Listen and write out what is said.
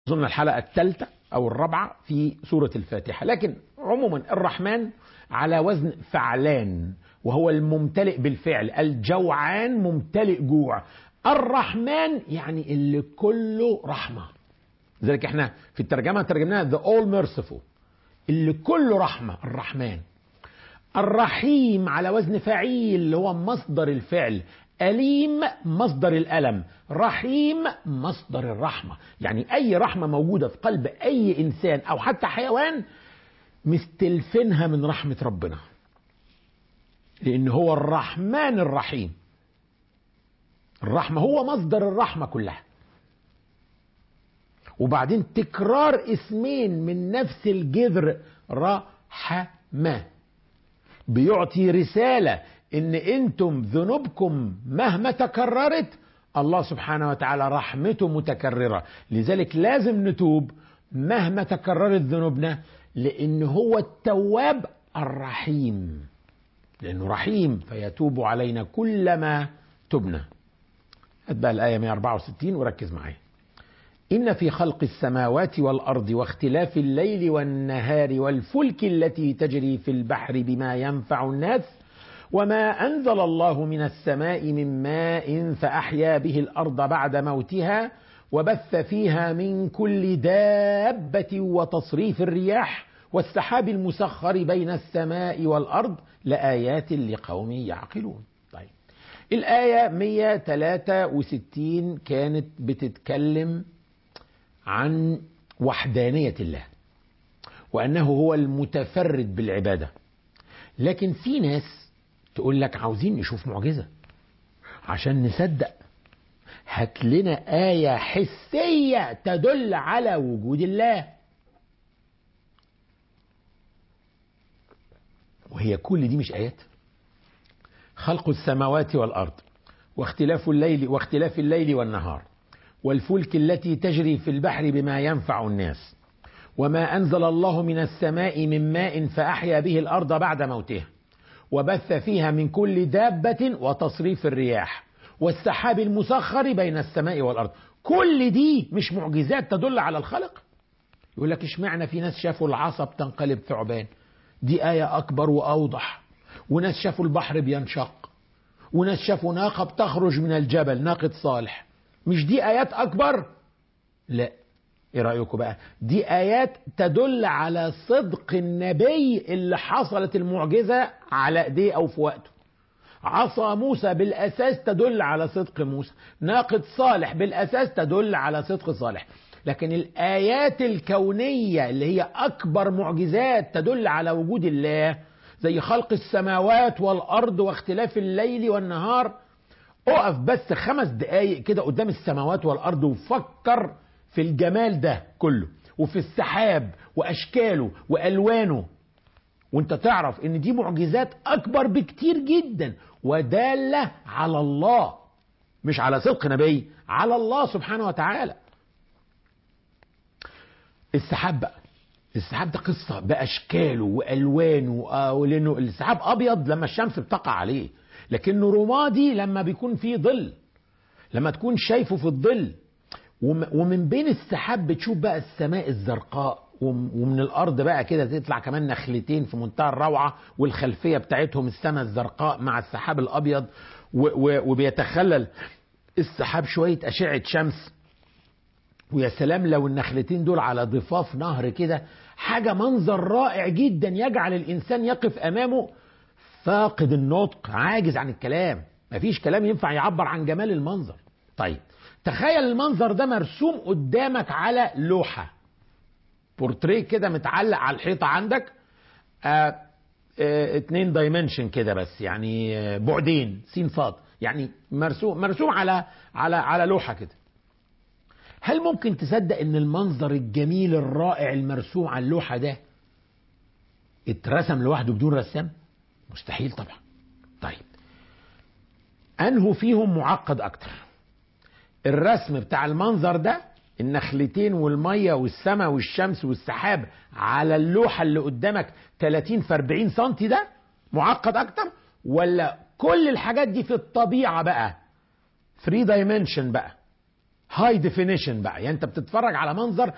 أظن الحلقة الثالثة أو الرابعة في سورة الفاتحة لكن عموما الرحمن على وزن فعلان وهو الممتلئ بالفعل الجوعان ممتلئ جوع الرحمن يعني اللي كله رحمة لذلك احنا في الترجمة ترجمناها the all merciful اللي كله رحمة الرحمن الرحيم على وزن فعيل اللي هو مصدر الفعل أليم مصدر الألم رحيم مصدر الرحمة يعني أي رحمة موجودة في قلب أي إنسان أو حتى حيوان مستلفينها من رحمة ربنا لأن هو الرحمن الرحيم الرحمة هو مصدر الرحمة كلها وبعدين تكرار اسمين من نفس الجذر رحمة بيعطي رسالة ان انتم ذنوبكم مهما تكررت الله سبحانه وتعالى رحمته متكررة لذلك لازم نتوب مهما تكررت ذنوبنا لان هو التواب الرحيم لانه رحيم فيتوب علينا كلما تبنا هات بقى الآية 164 وركز معايا إن في خلق السماوات والأرض واختلاف الليل والنهار والفلك التي تجري في البحر بما ينفع الناس وما أنزل الله من السماء من ماء فأحيا به الأرض بعد موتها وبث فيها من كل دابة وتصريف الرياح والسحاب المسخر بين السماء والأرض لآيات لقوم يعقلون طيب الآية 163 كانت بتتكلم عن وحدانية الله وأنه هو المتفرد بالعبادة لكن في ناس تقول لك عاوزين نشوف معجزة عشان نصدق هات لنا آية حسية تدل على وجود الله وهي كل دي مش آيات خلق السماوات والأرض واختلاف الليل واختلاف الليل والنهار والفلك التي تجري في البحر بما ينفع الناس وما أنزل الله من السماء من ماء فأحيا به الأرض بعد موتها وبث فيها من كل دابة وتصريف الرياح والسحاب المسخر بين السماء والأرض كل دي مش معجزات تدل على الخلق يقول لك اشمعنى في ناس شافوا العصا بتنقلب ثعبان دي آية أكبر وأوضح وناس شافوا البحر بينشق وناس شافوا ناقة بتخرج من الجبل ناقة صالح مش دي آيات أكبر لا ايه رأيكم بقى دي آيات تدل على صدق النبي اللي حصلت المعجزة على ايديه أو في وقته عصا موسى بالأساس تدل على صدق موسى ناقة صالح بالأساس تدل على صدق صالح لكن الآيات الكونية اللي هي أكبر معجزات تدل على وجود الله زي خلق السماوات والأرض واختلاف الليل والنهار اقف بس خمس دقايق كده قدام السماوات والأرض وفكر في الجمال ده كله وفي السحاب وأشكاله وألوانه وانت تعرف ان دي معجزات أكبر بكتير جدا ودالة على الله مش على صدق نبي على الله سبحانه وتعالى السحاب بقى السحاب ده قصة بأشكاله وألوانه آه لأنه السحاب أبيض لما الشمس بتقع عليه لكنه رمادي لما بيكون فيه ظل لما تكون شايفه في الظل ومن بين السحاب بتشوف بقى السماء الزرقاء ومن الارض بقى كده تطلع كمان نخلتين في منتهى الروعه والخلفيه بتاعتهم السماء الزرقاء مع السحاب الابيض وبيتخلل السحاب شويه اشعه شمس ويا سلام لو النخلتين دول على ضفاف نهر كده حاجه منظر رائع جدا يجعل الانسان يقف امامه فاقد النطق عاجز عن الكلام مفيش كلام ينفع يعبر عن جمال المنظر طيب تخيل المنظر ده مرسوم قدامك على لوحة بورتريه كده متعلق على الحيطة عندك آه آه اتنين دايمنشن كده بس يعني آه بعدين سين صاد يعني مرسوم مرسوم على على على لوحة كده هل ممكن تصدق ان المنظر الجميل الرائع المرسوم على اللوحة ده اترسم لوحده بدون رسام مستحيل طبعا طيب انه فيهم معقد اكتر الرسم بتاع المنظر ده النخلتين والمية والسماء والشمس والسحاب على اللوحة اللي قدامك 30 في 40 سنتي ده معقد اكتر ولا كل الحاجات دي في الطبيعة بقى 3 دايمنشن بقى هاي ديفينيشن بقى يعني انت بتتفرج على منظر